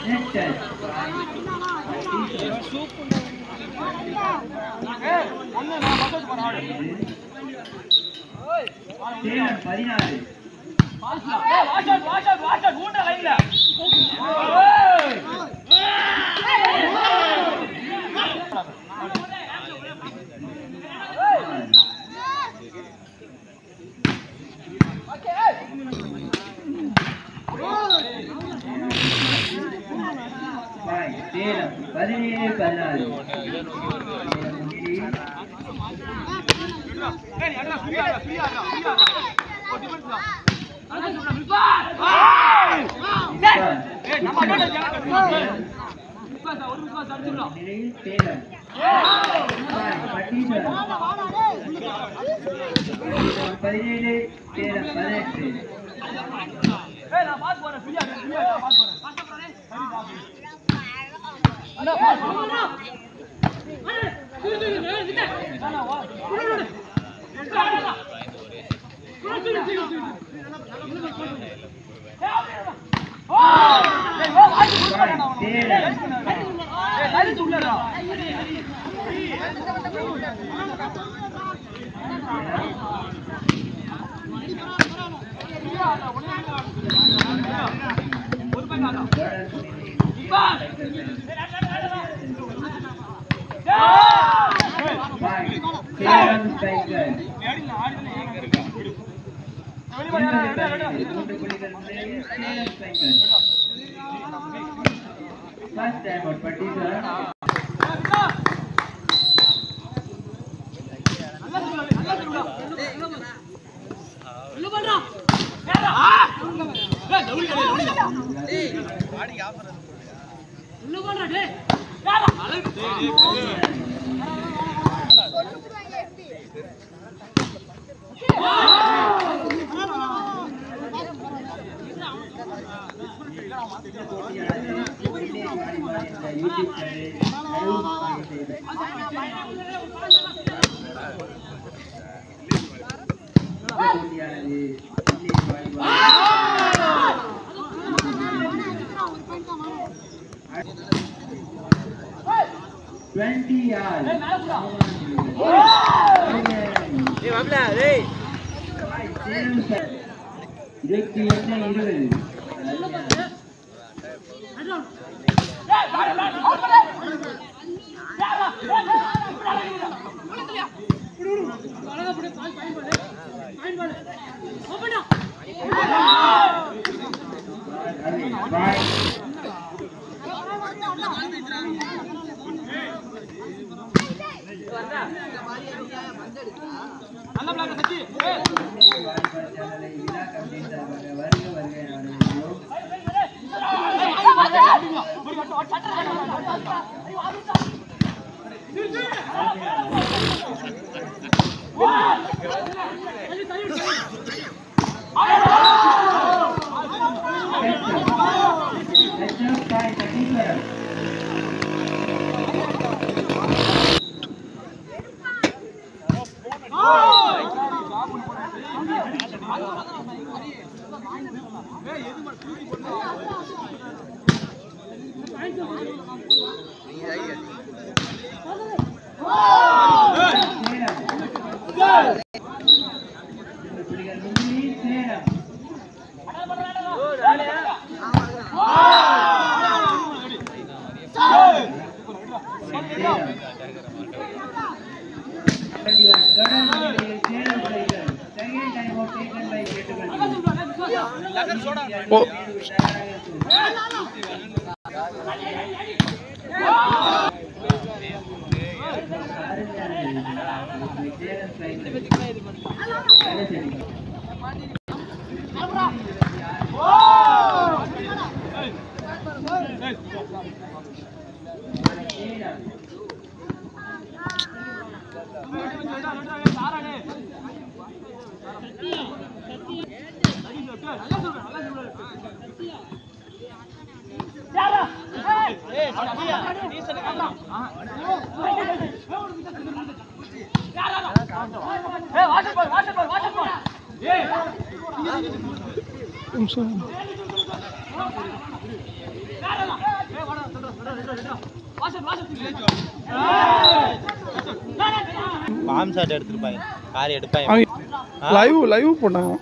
Next touch. Salem பதினாறு பாய் சேலம் பதினேழு பதினாறு சேலம் முன்னிலையில் முன்னிலையில் சேலம் பாய் பட்டீஸ்வரம் சேலம் பதினேழு சேலம் பதினெட்டு பாய் சேலம் பாய் சேலம் ஸ்ட்ரைக்கர் மூன்று புள்ளிகள் முன்னிலையில் Salem striker first time out Patteeswaram YouTube சேனலில் போட்டியானது டுவெண்ட்டி ஆர் இருபத்தி ஒன்று இருபது பாய் சேனலை விழா கமிட்டி சார்பாக வருக வருக என வரவேற்கிறோம். லட்சம் பாய் சட்டீஸ்வரம் சேலம் மூன்று புள்ளிகள் முன்னிலையில் சேலம் சேலம் தொடர்ந்து நிலையில் Salem tiger second time out taken by கேட்டுக்கொள்கிறோம் ஓ. நிமிஷம் ஏய் பாம் ஷாட் எடுத்துருப்பாங்க காரி எடுப்பாங்க அவங்க லைவ் லைவ் போட்டாங்க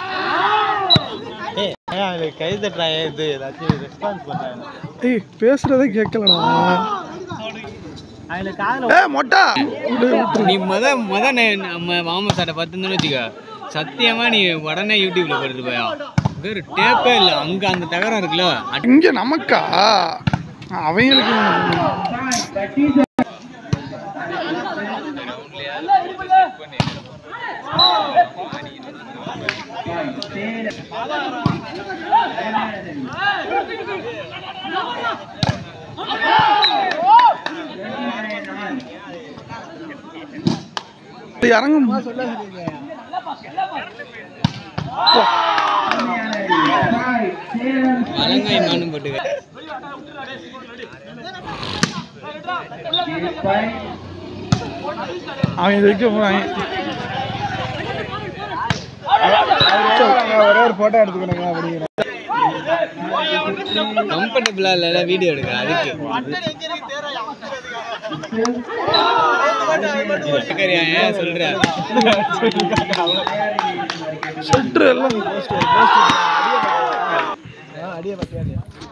ஏய் ஏன் அவங்களுக்கு கை தட்டுறாங்க இது ஏதாச்சும் ரெஸ்பான்ஸ் பண்ணுறாங்க ஏய் பேசுறதே கேட்கலடா அவங்களுக்கு காதில் ஏ மொட்டா நீ முத முத நே- நம்ம மாமா சாட்டை பார்த்துருந்தோன்னு வச்சுக்க சத்தியமா நீ உடனே யூடியூப்ல போட்டுட்டு போயா வேறு டேப்பே இல்லை அங்க அந்த தகரம் இருக்குல்ல அட்- இங்க நமக்கா அவங்களுக்கு இறங்கும் வலங்காய் மானும் போட்டுக்க அவன் இது வைக்க போறாங்க ஒரே ஒரு போட்டோ எடுத்துக்கணுங்க அப்படிங்கிற கம்ஃபர்டபுளா இல்ல வீடியோ எடுக்க அதுக்கு சக்கரையா, ஏன் சொல்ற ஷெட்ரு எல்லாம் அடியே பார்த்தியா